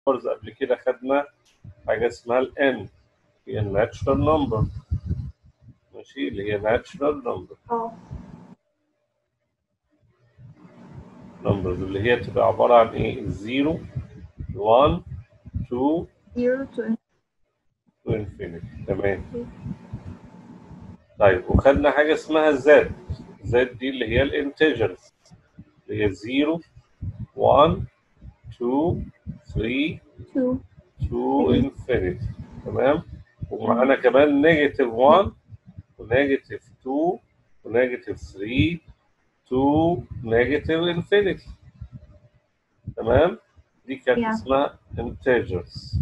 numbers قبل كده خدنا حاجة اسمها ال n هي الناتشرال نمبر ماشي اللي هي ناتشرال نمبر اه نمبرز اللي هي تبقى عبارة عن ايه 0 1 2 zero to to infinity تمام طيب وخدنا حاجة اسمها زد زد دي اللي هي الانتجرز اللي هي 0 1 2 3 two to infinity تمام ومعانا كمان نيجاتيف 1 ونيجاتيف 2 ونيجاتيف 3 to نيجاتيف infinity تمام دي كانت Yeah. اسمها integers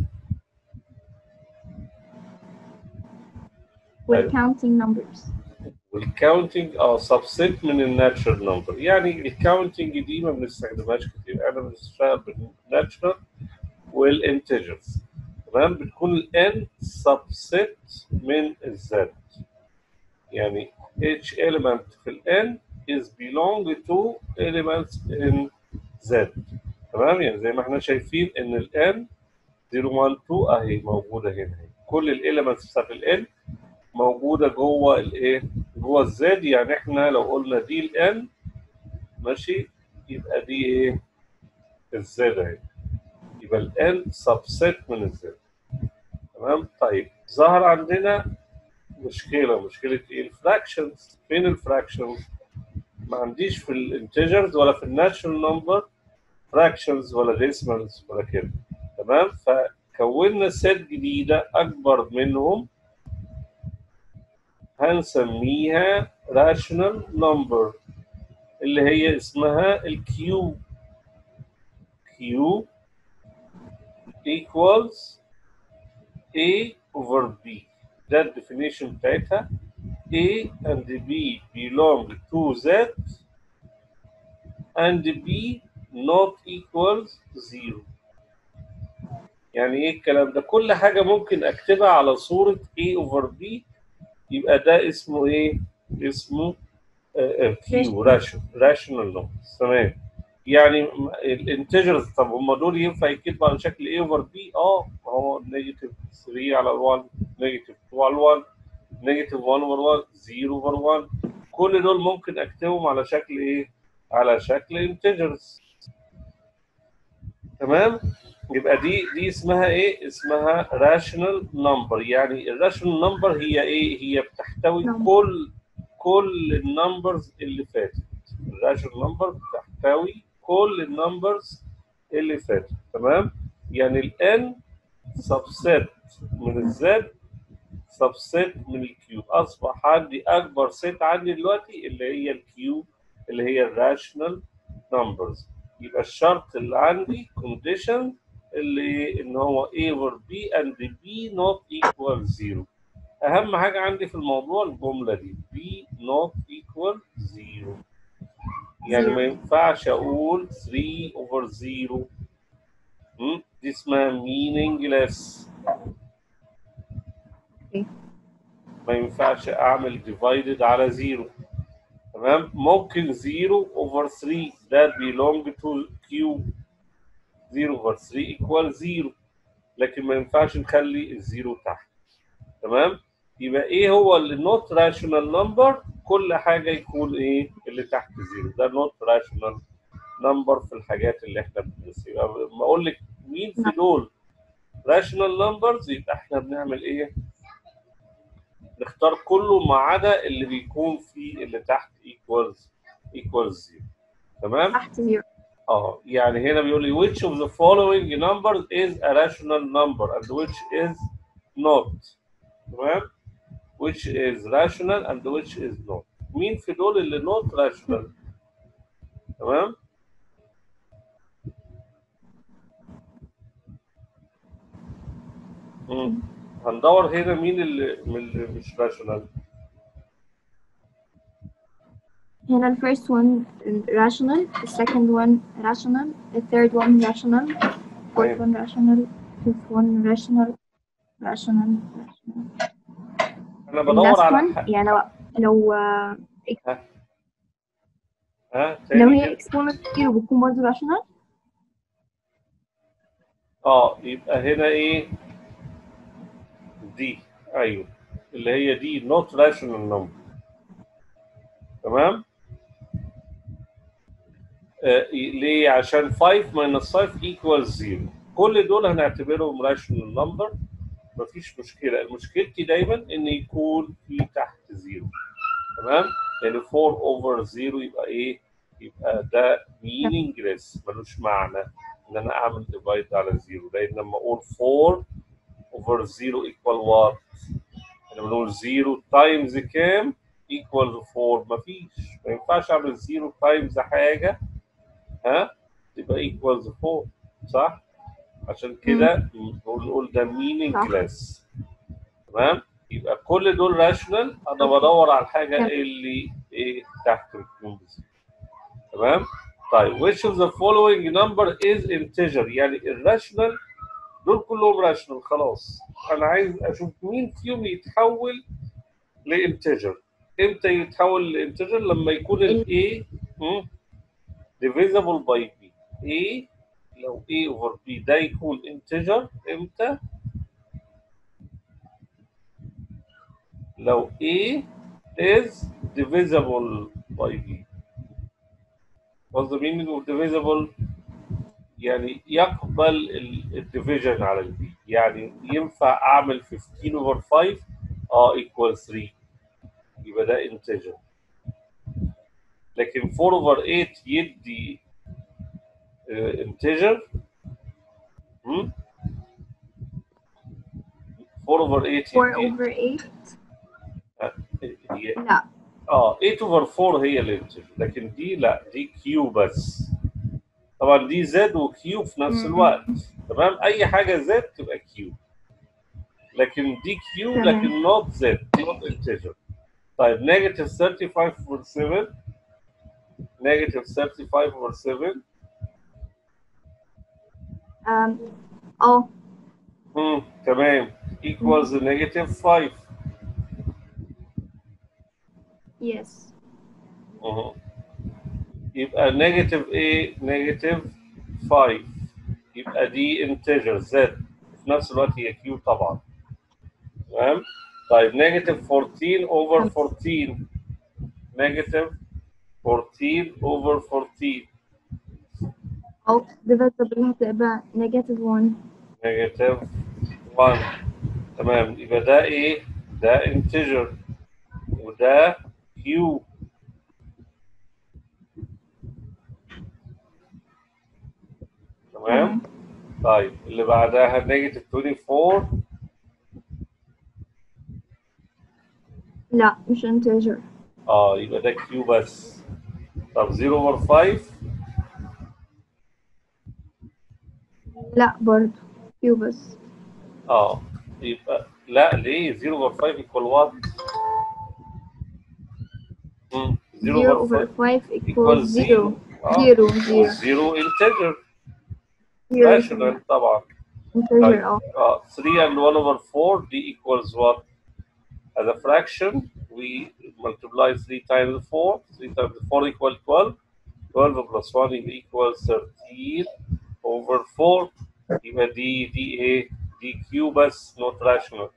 we're counting numbers والكاونتنج اه سبسيت من الناتشرال نمبر يعني الكاونتنج دي ما بنستخدمهاش كتير انا بنشتغل بالناتشرال والانتجرز تمام بتكون الان سبسيت من الزد يعني each element في الان is belong to elements in z تمام يعني زي ما احنا شايفين ان الان 0 1 2 اهي موجوده هنا اهي كل الاليمنتس بتاعت الان موجوده جوه الايه جوه الزد يعني احنا لو قلنا دي الان ماشي يبقى دي ايه الزد اهي يبقى الان سبسيت من الزد تمام طيب ظهر عندنا مشكله مشكله ايه الفراكشنز فين الفراكشنز ما عنديش في الانتجرز ولا في الناتشرال نمبر فراكشنز ولا ديسمالز ولا كده تمام فكونا ست جديده اكبر منهم هنسميها rational number اللي هي اسمها الكيو Q equals A over B ده الديفينيشن بتاعتها A and B belong to Z and B not equals zero يعني ايه الكلام ده كل حاجة ممكن اكتبها على صورة A over B يبقى ده اسمه ايه اسمه كيو راشونال نمبرز تمام يعني الانتجرز طب هم دول ينفع يكتبوا على شكل A over B اه ما هو نيجاتيف 3 على 1 نيجاتيف 2 على 1 نيجاتيف 1 over 1 0 over 1 كل دول ممكن اكتبهم على شكل ايه على شكل انتجرز تمام يبقى دي دي اسمها ايه اسمها راشونال نمبر يعني الراشونال نمبر هي ايه هي بتحتوي نمبر. كل كل النمبرز اللي فاتت الراشونال نمبر بتحتوي كل النمبرز اللي فاتت تمام يعني الان سبسيت من الزد سبسيت من الكيو اصبح عندي اكبر سيت عندي دلوقتي اللي هي الكيو اللي هي الراشونال نمبرز يبقى الشرط اللي عندي condition اللي ان هو A over B and B not equal 0 اهم حاجه عندي في الموضوع الجمله دي B not equal 0 يعني ما ينفعش اقول 3 over 0 م? دي اسمها meaningless Okay. ما ينفعش اعمل divided على 0 تمام ممكن 0 over 3 ده belong to Q 0 over 3 equal 0 لكن ما ينفعش نخلي الزيرو تحت تمام يبقى ايه هو اللي not rational number كل حاجه يكون ايه اللي تحت زيرو ده not rational number في الحاجات اللي احنا بندرسها يبقى لما اقول لك مين في دول rational numbers يبقى احنا بنعمل ايه نختار كله ما عدا اللي بيكون فيه اللي تحت equals equals 0 تمام تحت zero اه يعني هنا بيقول لي which of the following numbers is a rational number and which is not تمام which is rational and which is not مين في دول اللي not rational تمام مم. هندور هنا مين اللي من اللي مش rational هنا ال first one rational the second one rational the third one rational fourth تمام. one rational fifth one rational rational rational انا the بدور last على one ح- يعني لو لو آه، ها لو تاني هي كده. exponent كتير وبتكون برضه rational اه يبقى هنا ايه دي ايوه اللي هي دي not rational number تمام آه ليه عشان 5 minus 5 equals 0 كل دول هنعتبرهم rational number مفيش مشكله مشكلتي دايما ان يكون في تحت 0 تمام يعني 4 over 0 يبقى ايه يبقى ده meaningless ملوش معنى ان انا اعمل ديفايد على 0 لان لما اقول 4 over 0 equal what احنا بنقول 0 تايمز كام equal 4 مفيش ما ينفعش اعمل 0 تايمز حاجه ها تبقى equals 4 صح عشان كده نقول نقول ده meaningless تمام يبقى كل دول راشونال انا بدور على الحاجه اللي ايه تحت بتكون بزيرو تمام طيب which of the following number is integer يعني الراشونال دول كلهم راشونال خلاص انا عايز اشوف مين فيهم يتحول لانتجر امتى يتحول لانتجر لما يكون ال A divisible by B A لو A over B ده يكون انتجر امتى لو A is divisible by B what's the meaning of divisible يعني يقبل الديفيجن على البي يعني ينفع اعمل 15 over 5 اه equal 3 يبقى ده انتجر لكن 4 over 8 يدي انتجر 4 over 8 4 over 8 هي لا اه 8 over 4 هي الانتجر لكن دي لا دي كيو بس طبعا دي زد وكيو في نفس الوقت تمام اي حاجه زد تبقى كيو لكن دي كيو تمام. لكن نوت زد نوت انتجر طيب نيجاتيف 35 over 7 نيجاتيف 35 over 7 um, اه امم تمام equals negative 5 yes اهو يبقى نيجاتيف ايه نيجاتيف 5 يبقى دي انتجر زد في نفس الوقت هي كيو طبعا تمام طيب نيجاتيف 14 اوفر 14 نيجاتيف 14 اوفر 14 او divisible هتبقى negative 1 نيجاتيف 1 تمام يبقى ده ايه ده انتجر وده كيو تمام طيب اللي بعدها نيجاتيف 24 لا مش integer اه يبقى ده كيو بس طب 0 اوفر 5 لا برضو Q بس اه يبقى لا ليه 0 اوفر 5 ايكوال وات 0 0 اوفر over 5 5 equals equals 0 0 0 0 0 انتجر 0 راشونال طبعا integer اه uh, 3 and 1 over 4 d equals what? As a fraction, we multiply 3 times 4. 3 times 4 equals 12. 12 plus 1 equals 13 over 4. يبقى دي دي ايه؟ دي كيو بس not rational.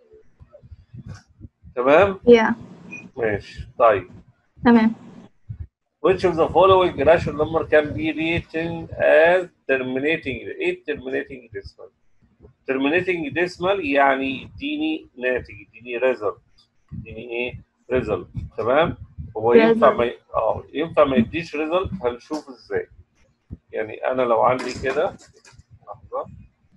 تمام؟ yeah ماشي طيب. تمام Which of the following rational number can be written as terminating ايه terminating decimal؟ terminating decimal يعني يديني ناتج يديني result يديني ايه result تمام هو ينفع ما ي- اه ينفع ما يديش result هنشوف ازاي يعني انا لو عندي كده لحظه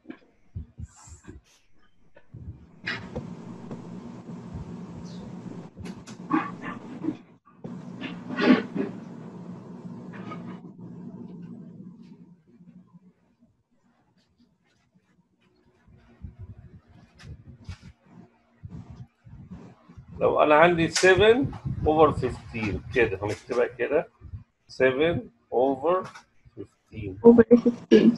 لو انا عندي 7 over 15 كده هنكتبها كده 7 over 15 over 15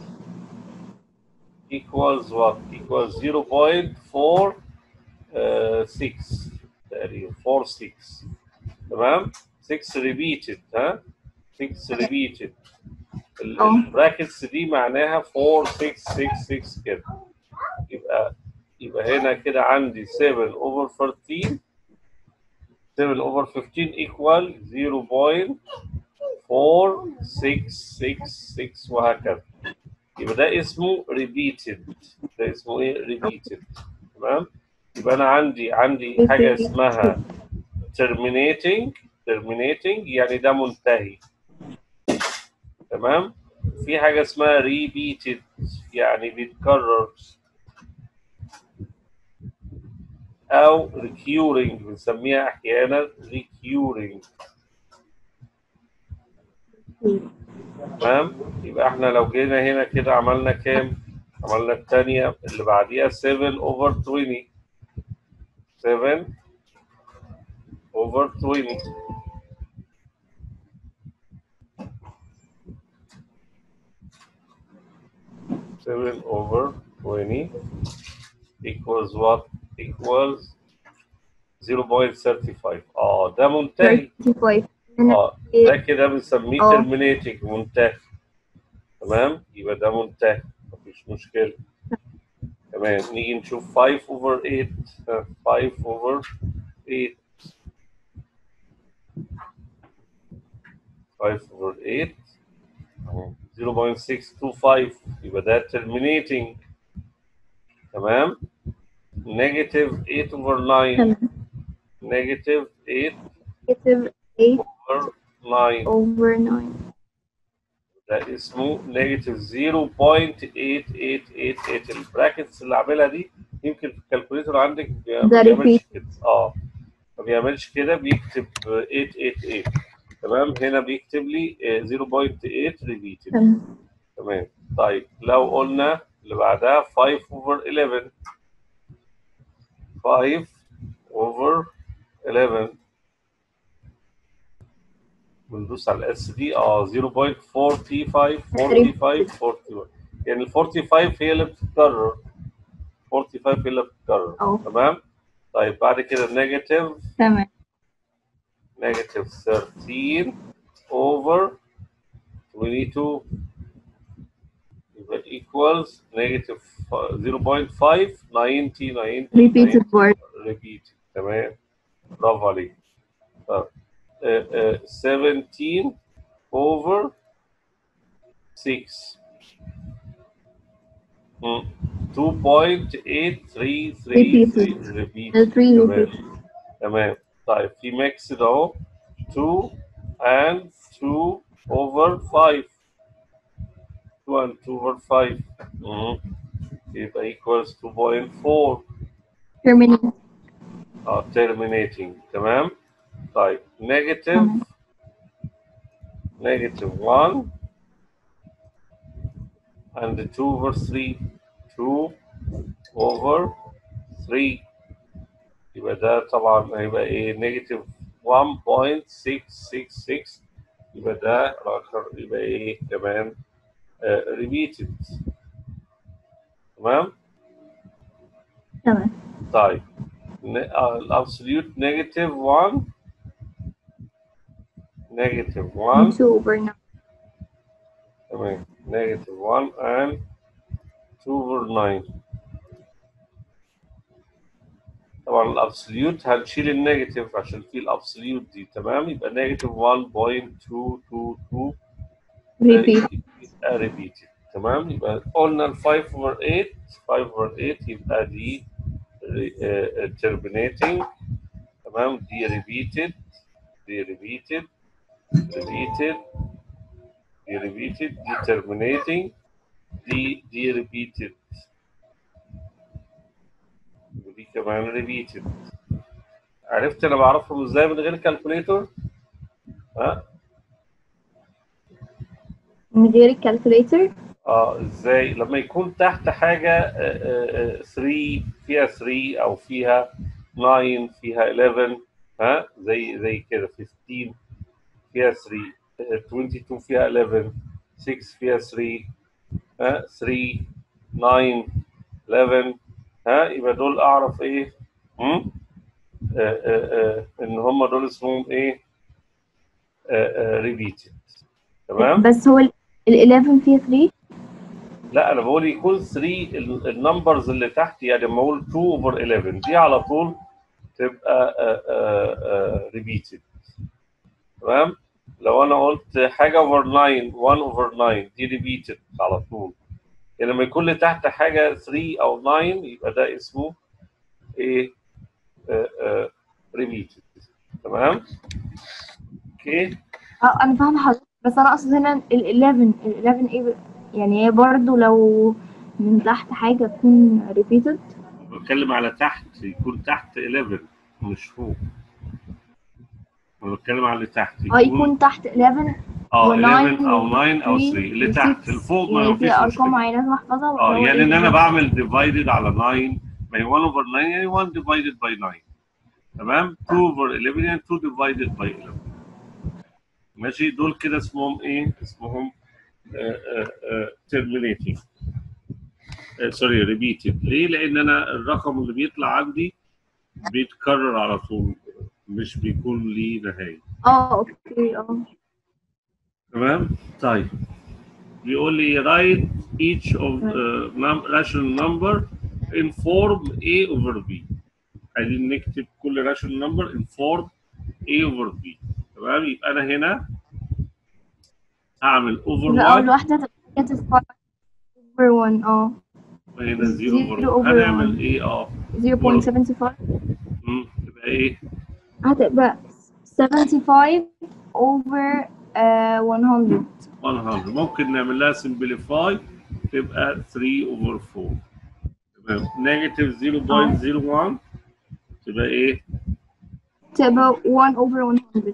equals what? Equals 0.4 uh, 6 تقريبا 4 6 تمام 6 repeated ها 6 repeated ال- اه. البراكتس دي معناها 4 6 6 6 كده يبقى يبقى هنا كده عندي 7 over 14 7 over 15 equal 0.4666 وهكذا يبقى ده اسمه repeated ده اسمه ايه repeated تمام يبقى انا عندي عندي حاجه اسمها terminating terminating يعني ده منتهي تمام في حاجه اسمها repeated يعني بيتكرر او recurring بنسميها احيانا recurring تمام يبقى احنا لو جينا هنا كده عملنا كام عملنا الثانيه اللي بعديها 7 over 20 7 over 20 7 over 20 equals what equals 0.35 اه ده منتهي 35 اه ده كده بنسميه اه. terminating منتهي تمام يبقى ده منتهي مفيش مشكلة تمام نيجي نشوف 5 over 8 آه، 5 over 8 5 over 8 أهو، 0.625 يبقى ده terminating تمام negative 8 over 9 تمام negative 8 negative 8 over 9 over 9 ده اسمه نيجاتيف 0.8888 البراكتس اللي عاملها دي يمكن في الكالكوليتر عندك ما ده بيعملش repeat. كده اه ما بيعملش كده بيكتب 888 تمام هنا بيكتب لي آه، 0.8 ريبيتد تمام تمام طيب لو قلنا اللي بعدها 5 over 11 5 over 11 بندوس على الاس دي اه 0.45 45 41 يعني ال 45 هي اللي بتتكرر 45 هي اللي بتتكرر اه. تمام طيب بعد كده نيجاتيف تمام نيجاتيف 13 over 22 يبقى equals negative 0.5 90 90 repeated word repeat تمام برافو عليك طب آه، آه، 17 over 6 مم. 2.833 Repeated. repeat the three تمام repeated تمام طيب في ميكس ده اهو 2 and 2 over 5 2 and 2 over 5 مم. يبقى equals 2.4 terminate اه terminating تمام طيب negative تمام. negative 1 and 2 over 3 2 over 3 يبقى ده طبعا هيبقى ايه negative 1.666 يبقى ده الاخر يبقى ايه كمان آه repeated تمام تمام طيب الابسوليوت نيجاتيف 1 نيجاتيف 1 2 over 9 تمام نيجاتيف 1 and 2 over 9 طبعا الابسوليوت هنشيل النيجاتيف عشان في الابسوليوت دي تمام يبقى نيجاتيف 1.222 repeat يبقى ريبيتد تمام يبقى قلنا ال 5 over 8 5 over 8 يبقى دي terminating تمام دي repeated دي repeated repeated دي repeated دي terminating دي دي repeated ودي كمان repeated عرفت انا بعرفهم ازاي من غير كالكوليتور ها من غير الكالكوليتر اه ازاي لما يكون تحت حاجه آه، آه، 3 فيها 3 او فيها 9 فيها 11 ها زي زي كده 15 فيها 3 آه، 22 فيها 11 6 فيها 3 ها 3 9 11 ها يبقى دول اعرف ايه هم؟ آه، آه، آه، ان هم دول اسمهم ايه ريبيتد تمام بس هو ال- ال 11 فيه 3 لا انا بقول يكون 3 النمبرز اللي تحت يعني لما اقول 2 اوفر 11 دي على طول تبقى ريبيتد تمام لو انا قلت حاجه اوفر 9 1 اوفر 9 دي ريبيتد على طول يعني لما يكون لي تحت حاجه 3 او 9 يبقى ده اسمه ايه ريبيتد تمام اوكي اه انا فاهمه حضرتك بس انا اقصد هنا ال 11 ال 11 ايه يعني هي برضه لو من تحت حاجه تكون ريبيتد بتكلم على تحت يكون تحت 11 مش فوق انا بتكلم على اللي تحت اه يكون تحت 11 اه و 11 9 او 9 او 3 3 اللي تحت الفوق ما يعني في فيش ارقام مشكله معينه لازم احفظها اه ولا هو يعني ان إيه انا بالظبط؟ بعمل ديفايدد على 9 ما هي 1 اوفر 9 يعني 1 ديفايدد باي 9 تمام 2 اوفر 11 يعني 2 ديفايدد باي 11 ماشي دول كده اسمهم ايه؟ اسمهم terminating سوري ريبيتد ليه؟ لان انا الرقم اللي بيطلع عندي بيتكرر على طول مش بيكون ليه نهايه اه اوكي اه تمام طيب بيقول لي write each of uh, num rational number in form a over b عايزين نكتب كل rational number in form a over b تمام يبقى انا هنا هعمل over يبقى اول 1 واحده هتبقى negative 5 over 1 اه وهنا 0 over zero 1 over هنعمل one. ايه اه 0.75 مم، تبقى ايه هتبقى 75 over uh, 100 100 ممكن نعمل لها simplify تبقى 3 over 4 تمام نيجاتيف 0.01 تبقى ايه تبقى 1 over 100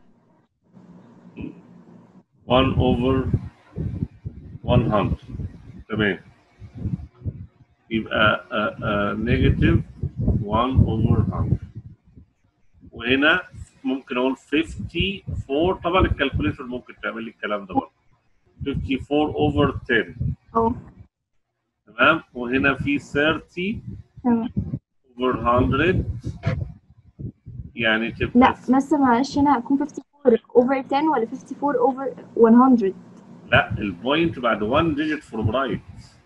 1 over 100 تمام يبقى نيجاتيف 1 over 100 وهنا ممكن اقول 54 طبعا الكالكوليتر ممكن تعمل لي الكلام ده برضه 54 over 10 اه تمام وهنا في 30 تمام over 100 يعني تبقى لا بس معلش هنا هكون 54 over 10 ولا 54 over 100 لا البوينت بعد 1 ديجيت فروم رايت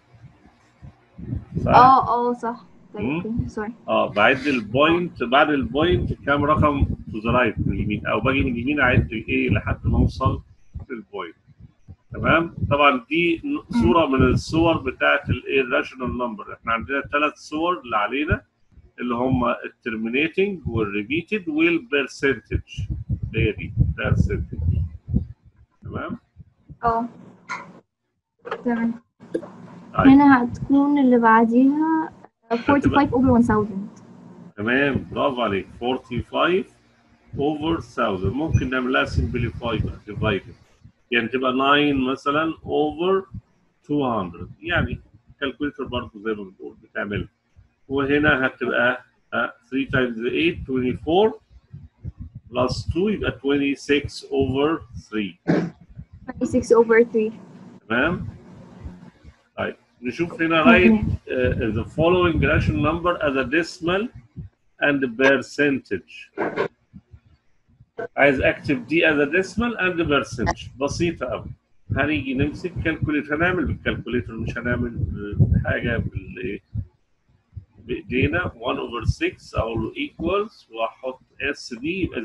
صح؟ اه اه صح طيب مم. اوكي سوري اه بعد البوينت بعد البوينت كام رقم تو ذا رايت من اليمين او باجي من اليمين اعد ايه لحد ما اوصل للبوينت تمام طبعا دي ن- صوره من الصور بتاعت الايه الراشونال نمبر احنا عندنا ثلاث صور اللي علينا اللي هم الترمينيتنج والريبيتد والبرسنتج هي دي برسنتج تمام اه تمام طيب هنا هتكون اللي بعديها 45 over 1000 تمام برافو عليك 45 اوفر 1000 ممكن نعمل لها سمبليفاي بقى ديفايدد يعني تبقى 9 مثلا اوفر 200 يعني كالكوليتر برضه زي ما بنقول بتعمل وهنا هتبقى آه، 3 تايمز 8 24 بلس 2 يبقى 26 اوفر 3 26 over 3 تمام طيب نشوف هنا write uh, the following rational number as a decimal and percentage عايز اكتب دي as a decimal and percentage بسيطة قوي هنيجي نمسك كالكوليتر هنعمل بالكالكوليتر مش هنعمل حاجة بال بايدينا 1 over 6 او equals واحط اس دي يبقى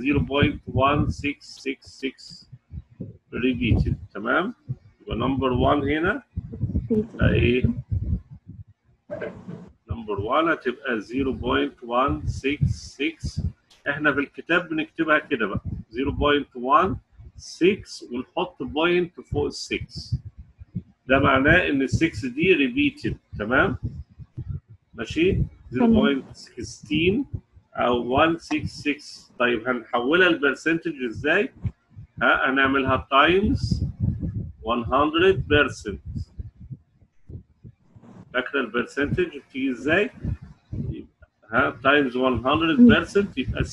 0.1666 repeated تمام يبقى نمبر 1 هنا تبقى ايه نمبر 1 هتبقى 0.166 احنا في الكتاب بنكتبها كده بقى 0.16 ونحط بوينت فوق ال 6 ده معناه ان ال 6 دي ريبيتد تمام ماشي 0.16 او 166 طيب هنحولها لبرسنتج ازاي؟ ها هنعملها تايمز 100% فاكره البرسنتج بتيجي ازاي؟ يبقى ها تايمز 100% يبقى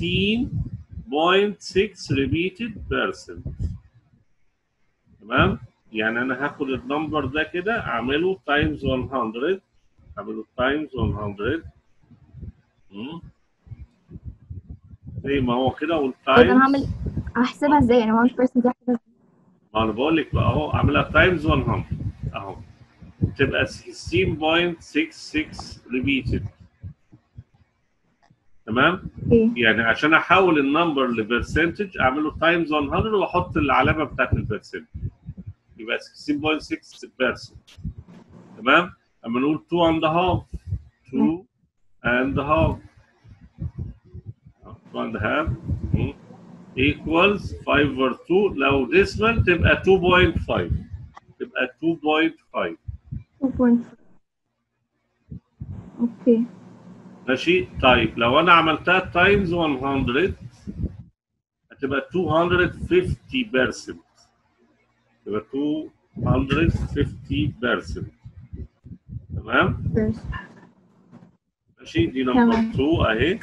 16.6 repeated percent تمام؟ يعني انا هاخد النمبر ده كده اعمله تايمز 100 اعمله تايمز 100 مم. زي ما هو كده طيب والتايمز انا هعمل هحسبها ازاي انا 1% دي هحسبها ازاي ما انا بقول لك بقى اهو اعملها تايمز 100 اهو تبقى 16.66 ريبيتد تمام اوكي يعني عشان احول النمبر لبرسنتج اعمله تايمز 100 واحط العلامه بتاعت البرسنت يبقى 16.6% تمام اما نقول 2 and a half 2 and a half 2 and a half مم. equals 5 over 2 لو decimal تبقى 2.5 تبقى 2.5 2.5 اوكي ماشي طيب لو انا عملتها تايمز 100 هتبقى 250% تبقى 250% تمام first ماشي دي نمبر تمام. 2 اهي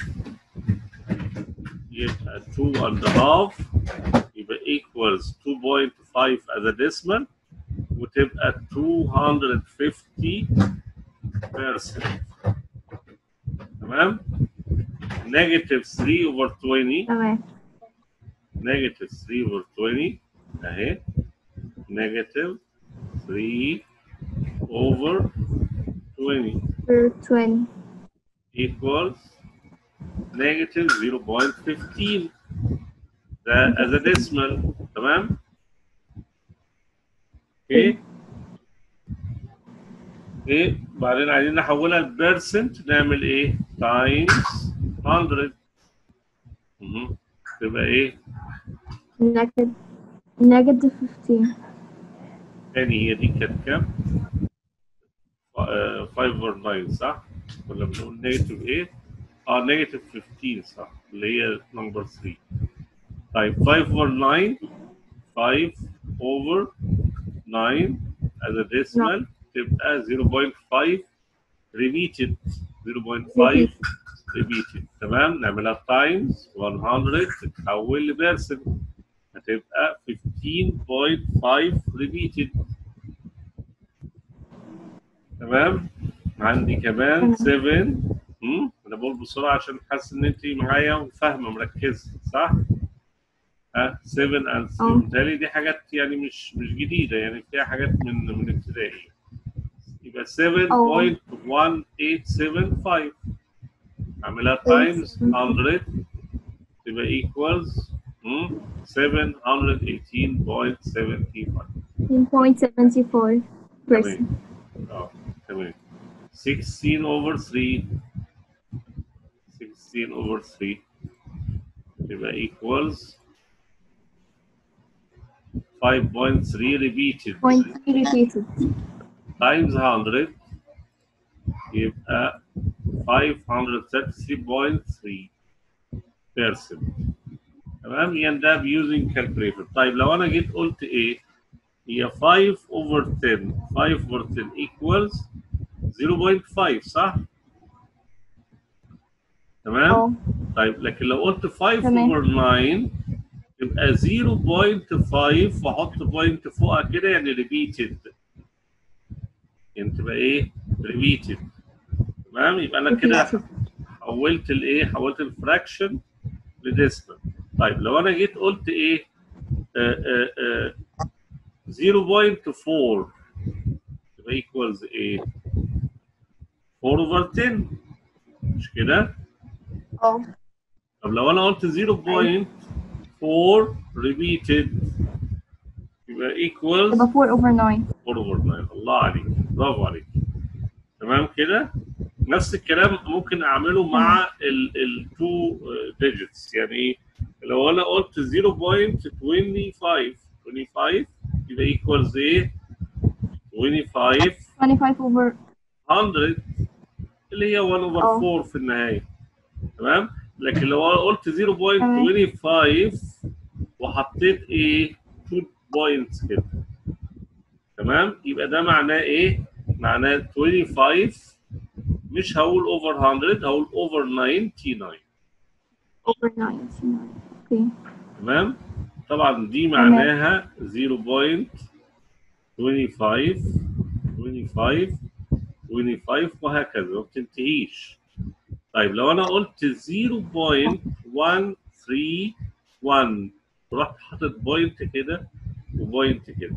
يبقى 2 and a half يبقى equals 2.5 as a decimal وتبقى 250% تمام negative 3 over 20 تمام negative 3 over 20 اهي negative 3 over 20 per 20 equals negative 0.15 ده as a decimal تمام اوكي اوكي بعدين عايزين نحولها لبرسنت نعمل ايه times 100 مهم. تبقى ايه negative negative 15 تاني هي دي كانت كام 5 over 9 صح ولا بنقول نيجاتيف ايه اه نيجاتيف 15 صح اللي هي نمبر 3 طيب 5 over 9 5 over 9 as a decimal تبقى 0.5 repeated 0.5 repeated تمام نعملها تايمز 100 تتحول لبرسنت هتبقى 15.5 repeated تمام عندي كمان 7 امم انا بقول بسرعه عشان حاسس ان انت معايا وفاهمه مركزه صح؟ ها 7 and 3 اه. بالتالي دي حاجات يعني مش مش جديده يعني فيها حاجات من من ابتدائي يبقى 7.1875 اعملها تايمز 100 تبقى ايكوالز 718.75 15.74 percent اه تمام 16 over 3 16 over 3 يبقى equals 5.3 repeated point three repeated times 100 يبقى 533.3 percent تمام يعني ده using calculator طيب لو انا جيت قلت ايه هي 5 over 10 5 over 10 equals 0.5 صح؟ تمام؟ اه طيب لكن لو قلت 5 تمام. over 9 يبقى 0.5 واحط بوينت فوقها كده يعني repeated يعني تبقى ايه؟ repeated تمام؟ يبقى انا كده repeated حولت الايه؟ حولت الفراكشن لديسمال طيب لو انا جيت قلت ايه؟ آه آه آه 0.4 يبقى equals ايه؟ 4 over 10 مش كده؟ اه طب لو انا قلت 0.4 repeated يبقى equals تبقى 4 over 9 4 over 9 الله عليك برافو عليك تمام كده نفس الكلام ممكن اعمله مع ال 2 digits يعني ايه لو انا قلت 0.25 25 يبقى equals ايه 25 25 over 100 اللي هي 1 over اه. 4 في النهايه تمام لكن لو انا قلت 0.25 وحطيت ايه 2 بوينتس كده تمام يبقى ده معناه ايه معناه 25 مش هقول اوفر 100 هقول اوفر 99 over 99 اوكي تمام طبعا دي معناها 0.25 25 25 وهكذا ما بتنتهيش طيب لو انا قلت 0.131 رحت حاطط بوينت كده وبوينت كده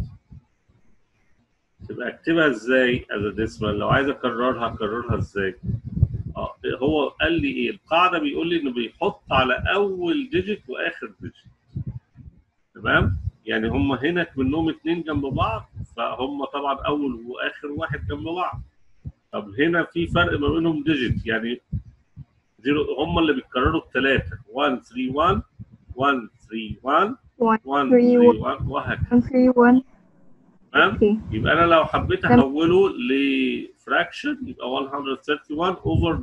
تبقى اكتبها ازاي از ديسمال لو عايز اكررها اكررها ازاي اه هو قال لي ايه القاعده بيقول لي انه بيحط على اول ديجيت واخر ديجيت تمام يعني هم هنا منهم اتنين جنب بعض فهم طبعا اول واخر واحد جنب بعض طب هنا في فرق ما بينهم ديجيت يعني زيرو هم اللي بيتكرروا بثلاثه 1 3 1 1 3 1 1 1 3 3 1 وهكذا 3 1 تمام اوكي يبقى انا لو حبيت تمام. احوله لفراكشن يبقى 131 اوفر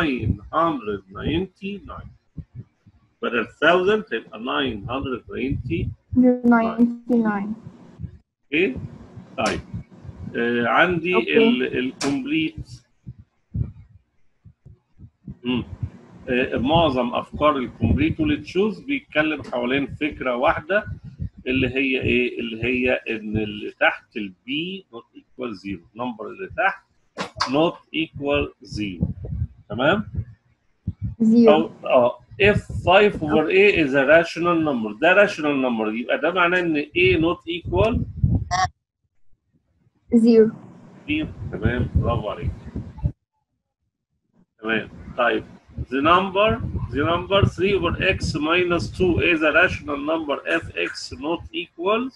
999 بدل 1000 تبقى 990 99 اوكي طيب آه عندي أوكي. الكومبليت آه معظم افكار الكومبليت والتشوز بيتكلم حوالين فكره واحده اللي هي ايه اللي هي ان اللي تحت البي نوت ايكوال زيرو النمبر اللي تحت نوت ايكوال زيرو تمام 0 أو اه if 5 over a is a rational number ده rational number يبقى ده معناه ان a not equal 0 0 تمام برافو عليك تمام طيب the number the number 3 over x minus 2 is a rational number if x not equals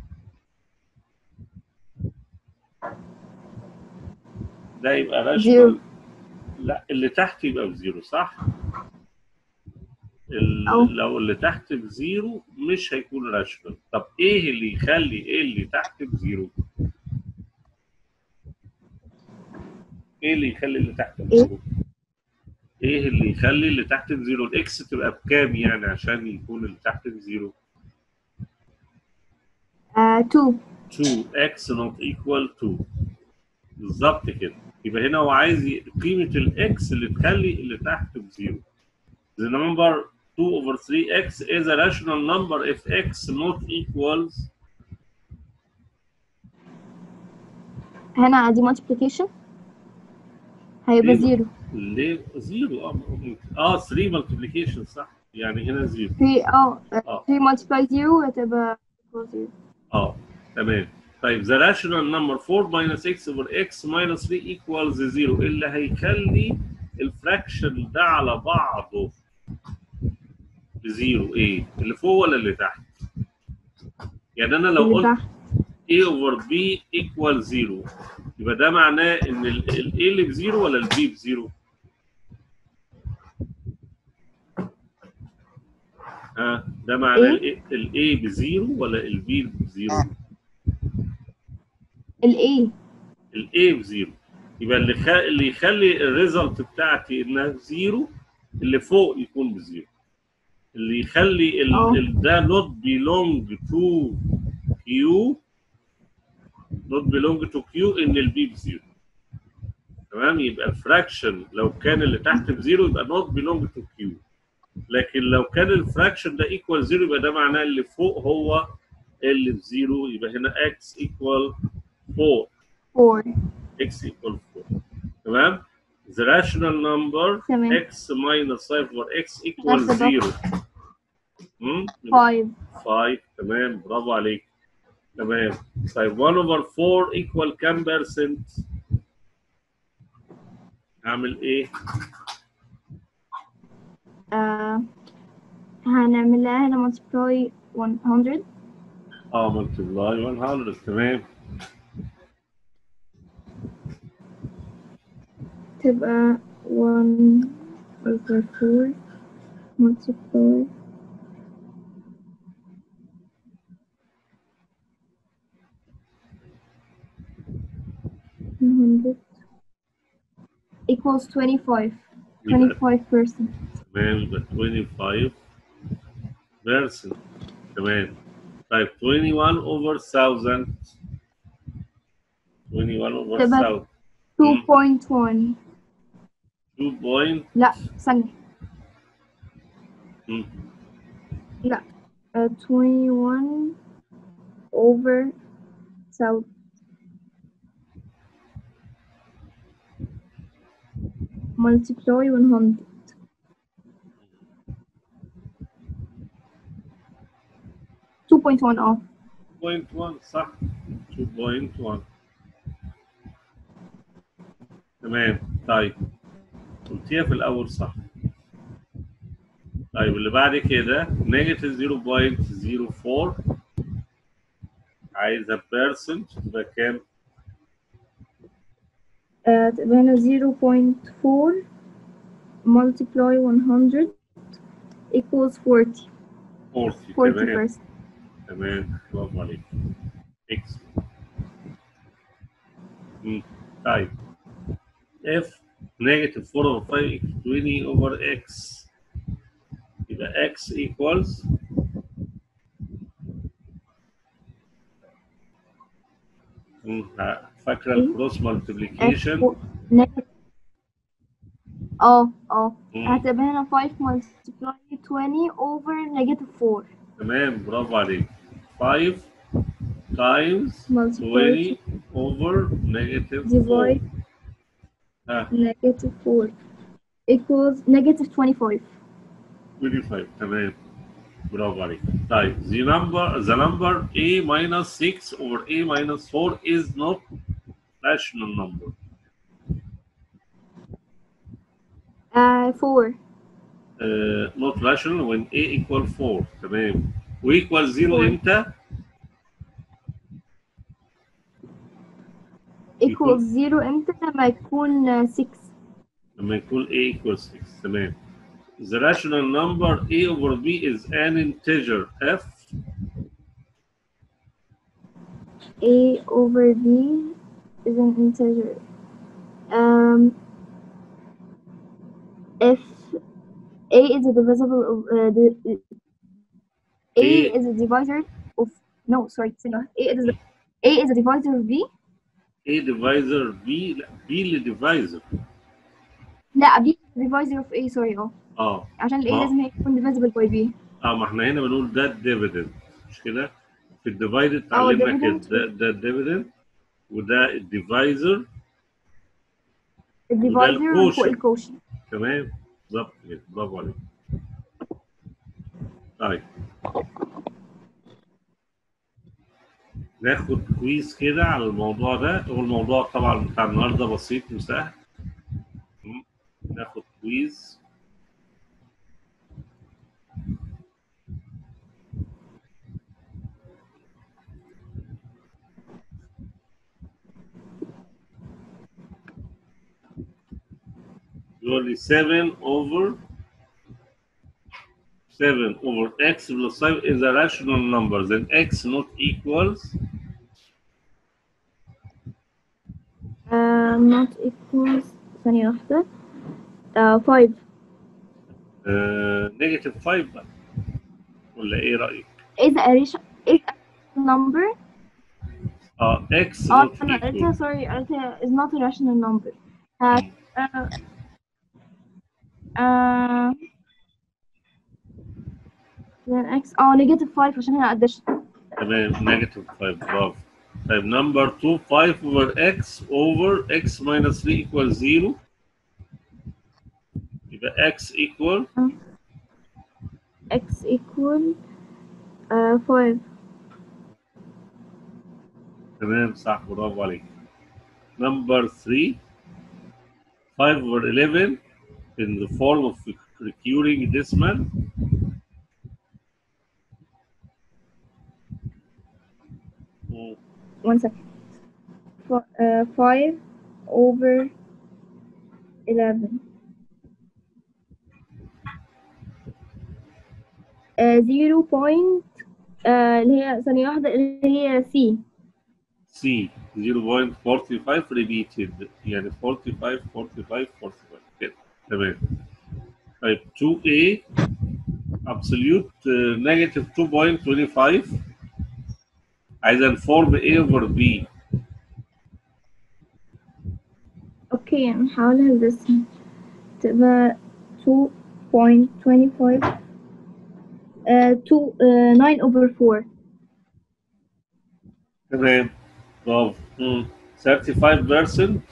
ده يبقى Zero. rational لا اللي تحت يبقى بزيرو صح؟ ال- أو. لو اللي تحت بزيرو مش هيكون راشونال طب ايه اللي يخلي ايه اللي تحت بزيرو؟ ايه اللي يخلي اللي تحت بزيرو؟ ايه اللي يخلي اللي تحت بزيرو؟ الاكس تبقى بكام يعني عشان يكون اللي تحت بزيرو؟ 2 2x not equal 2 بالظبط كده يبقى هنا هو عايز ي- قيمة الاكس اللي تخلي اللي تحت بزيرو The number 2 over 3x is a rational number if x not equals هنا دي multiplication هيبقى إيه؟ 0 ليه زيرو اه اه 3 multiplication صح يعني هنا زيرو 3 اه آه. 3 multiply 0 هتبقى equal 0 اه تمام طيب the rational number 4 minus x over x minus 3 equals 0 اللي هيخلي الفراكشن ده على بعضه بزيرو ايه اللي فوق ولا اللي تحت يعني انا لو اللي قلت تحت a over b equal 0 يبقى ده معناه ان ال ال- a اللي بزيرو ولا ال b بزيرو ها ده معناه إيه؟ ال A- ال a بزيرو ولا ال b بزيرو ال A الاي بزيرو يبقى اللي خ... اللي يخلي الريزلت بتاعتي انها بزيرو اللي فوق يكون بزيرو اللي يخلي ال... اه. ال... ده not belong to Q not belong to Q ان البي بزيرو تمام يبقى الفراكشن لو كان اللي تحت بزيرو يبقى not belong to Q لكن لو كان الفراكشن ده equal زيرو يبقى ده معناه اللي فوق هو اللي بزيرو يبقى هنا x equal 4 4 x equal 4 تمام the rational number تمام. x minus 5 over x equal نفس الضغط. 0 امم 5 5 تمام برافو عليك تمام طيب 1 over 4 equal كام percent هعمل ايه آه هنعملها هنا multiply 100 اه multiply 100 تمام تبقى 1 over 4 multiply one hundred equals 25 25 percent تمام يبقى 25 percent تمام طيب 21 over 1000 21 over تبقى 1000 2.1 2 point لا ثانية مم. لا uh, 21 over so multiply 100 2.1 اه 2.1 صح 2.1 تمام طيب قلتيها في الأول صح طيب اللي بعد كده نيجاتيف 0.04 عايزة بيرسنت تبقى كام؟ آه، تبقى هنا 0.4 multiply 100 equals 40 40 تمام 40% تمام برافو عليك اكس مم. طيب if negative 4 over 5 equals 20 over x يبقى x equals مم. فاكرة إيه؟ الكروس مالتيبليكيشن negative اه اه هتبقى هنا 5 multiply 20 over negative 4 تمام برافو عليك 5 times multiply 20 over negative 4 divide ها negative 4 equals negative 25 25 تمام برافو عليك طيب the number the number a minus 6 over a minus 4 is not rational number uh, 4 uh, not rational when a equal 4 تمام و equal 0 Four. امتى equals 0 امتى لما يكون آه، 6 لما يكون a equal 6 تمام the rational number a over b is an integer f a over b is an integer um, if a is a divisible of uh, the, a A- is a divisor of no sorry sorry, a is a, a is a divisor of b a divisor b لا b اللي divisor لا b is a divisor of a sorry اه اه عشان ال a آه. لازم يكون divisible by b اه ما احنا هنا بنقول ده الديفيدند مش كده؟ في الديفايد اه اتعلمنا كده dividend. ده ده الديفيدند وده الديفايزر الديفايزر فوق الكوشن. الكوشن تمام بالظبط كده برافو عليك طيب ناخد كويز كده على الموضوع ده هو الموضوع طبعا بتاع النهارده بسيط وسهل م? ناخد كويز يقول لي 7 over 7 over x plus 5 is a rational number then x not equals uh, not equals ثانية واحدة uh, 5 uh, negative 5 بقى ولا ايه رأيك؟ is a ration is a number اه x اه not انا قلتها equal sorry قلتها is not a rational number uh, uh, uh, then x اه negative 5 عشان هي addition تمام negative 5 برافو طيب number 2 5 over x over x minus 3 equals 0 يبقى x equal x equal uh, 5 تمام صح برافو عليك number 3 5 over 11 in the form of recurring decimal Mm, one second F- uh, 5 over 11 uh, 0 point uh, اللي هي ثانية واحدة اللي هي C C 0.45 repeated يعني 45 45 45 كده تمام طيب 2A absolute uh, negative 2.25 عايز الفورم A over B اوكي نحاولها بالرسم تبقى 2.25 uh, 2 uh, 9 over 4 تمام برافو مم. 35%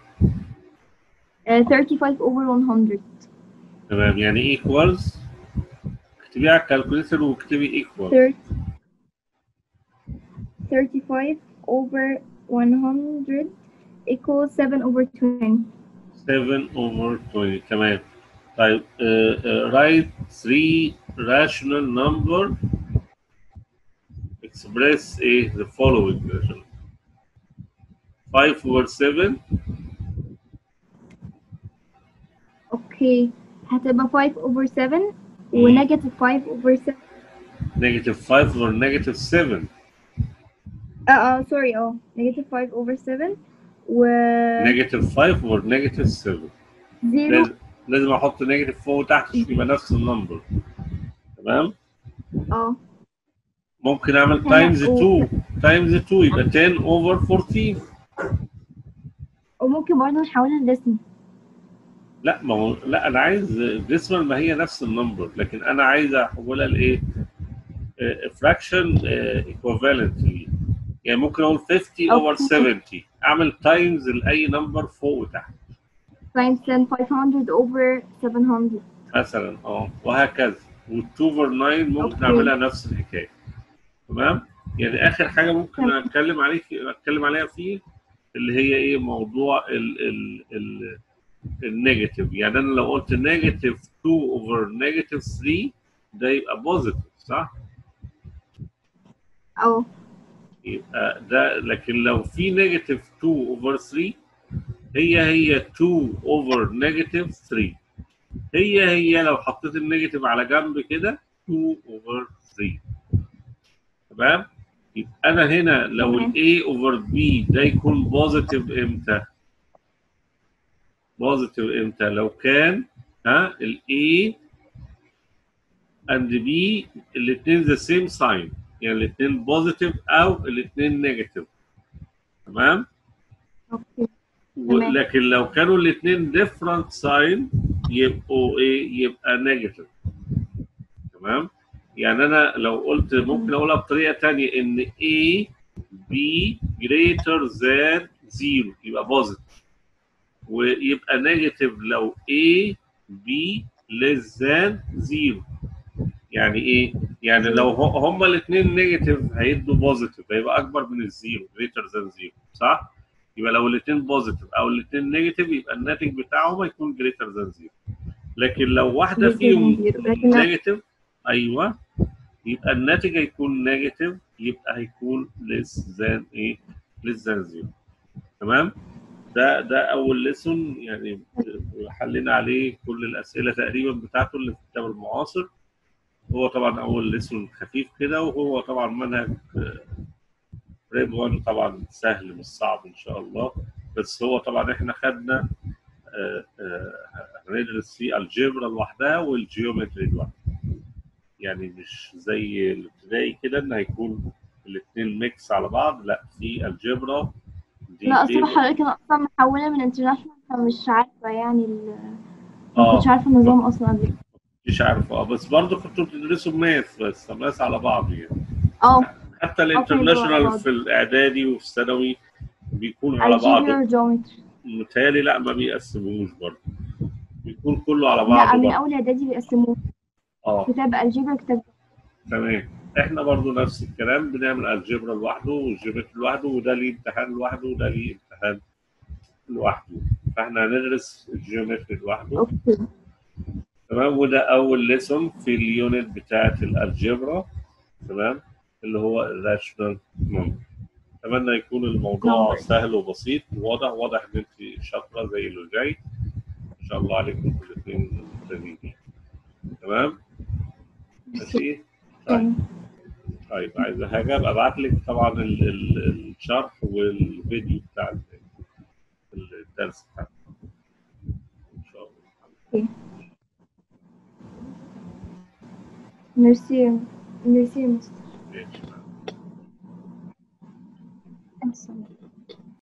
uh, 35 over 100 تمام يعني equals اكتبيها على الكالكوليتر واكتبي equal 30 35 over 100 equals 7 over 20 7 over 20 تمام طيب uh, uh, write three rational number express a the following rational 5 over 7 اوكي هتبقى 5 over 7 ونيجاتيف 5 over 7 negative 5 over negative 7 اه اه سوري اه نيجاتيف 5 over 7 و negative 5 over negative 7 0 لازم لازم احط نيجاتيف فوق وتحت عشان يبقى نفس النمبر تمام اه ممكن اعمل هنا تايمز و- 2 تايمز 2 يبقى 10 over 14 وممكن برضه نحولها لديسمال لا ما هو لا انا عايز ديسمال ما هي نفس النمبر لكن انا عايز احولها لايه؟ فراكشن ايكوفالنتلي يعني ممكن اقول 50 over أوكي. 70 اعمل تايمز لاي نمبر فوق وتحت times 10 500 over 700 مثلا اه وهكذا وال2 over 9 ممكن أوكي. اعملها نفس الحكايه تمام؟ يعني اخر حاجه ممكن تمام. اتكلم عليه اتكلم عليها فيه اللي هي ايه موضوع ال ال ال النيجاتيف يعني انا لو قلت نيجاتيف 2 اوفر نيجاتيف 3 ده يبقى بوزيتيف صح؟ اه يبقى ده لكن لو في نيجاتيف 2 اوفر 3 هي هي 2 اوفر نيجاتيف 3 هي هي لو حطيت النيجاتيف على جنب كده 2 اوفر 3 تمام؟ يبقى انا هنا لو تمام. ال A اوفر B ده يكون بوزيتيف امتى؟ بوزيتيف امتى؟ لو كان ها ال A and B الاثنين the same sign يعني الاثنين بوزيتيف او الاثنين نيجاتيف تمام؟ اوكي و- تمام. لكن لو كانوا الاثنين different sign يبقوا ايه؟ يبقى نيجاتيف تمام؟ يعني انا لو قلت ممكن اقولها بطريقه ثانيه ان A B greater than 0 يبقى بوزيتيف ويبقى نيجاتيف لو A B less than 0 يعني ايه؟ يعني لو ه- هما الاثنين نيجاتيف هيدوا بوزيتيف هيبقى اكبر من الزيرو greater than 0 صح؟ يبقى لو الاثنين بوزيتيف او الاثنين نيجاتيف يبقى الناتج بتاعهم هيكون greater than 0 لكن لو واحده Greater than فيهم zero. لكن نيجاتيف ايوه يبقى الناتج هيكون نيجاتيف يبقى هيكون less than ايه؟ less than 0 تمام؟ ده ده اول ليسون يعني حلينا عليه كل الاسئله تقريبا بتاعته اللي في الكتاب المعاصر هو طبعا اول ليسون خفيف كده وهو طبعا منهج ريب 1 طبعا سهل مش صعب ان شاء الله بس هو طبعا احنا خدنا آه، آه، هندرس فيه الجبرا لوحدها والجيومتري لوحدها يعني مش زي الابتدائي كده ان هيكون الاثنين ميكس على بعض لا في الجبرا دي لا اصل table. حضرتك انا اصلا محوله من انترناشونال فمش عارفه يعني ال... ما اه كنتش عارفه النظام اصلا قبل كده. مش عارف اه بس برضه كنتوا بتدرسوا ماث بس ماث على بعض يعني اه حتى على الانترناشونال بعض. في الاعدادي وفي الثانوي بيكون على الجبر بعضه جيومتري متهيألي لا ما بيقسموش برضه بيكون كله على لا بعضه من برضه اول اعدادي بيقسموه اه كتاب الجبر كتاب تمام احنا برضو نفس الكلام بنعمل الجبرا لوحده والجيومتري لوحده وده ليه امتحان لوحده وده ليه امتحان لوحده فاحنا هندرس الجيومتري لوحده اوكي تمام وده اول ليسون في اليونت بتاعت الالجبرا تمام اللي هو الراشنال نمبر اتمنى يكون الموضوع Number. سهل وبسيط وواضح واضح ان انت شاطره زي اللي جاي ان شاء الله عليكم الاثنين ممتازين تمام ماشي طيب تمام. طيب عايزه حاجه ابقى ابعت لك طبعا ال- ال- الشرح والفيديو بتاع ال- الدرس بتاعنا ان شاء الله ميرسي ميرسي يا مستر ماشي السلام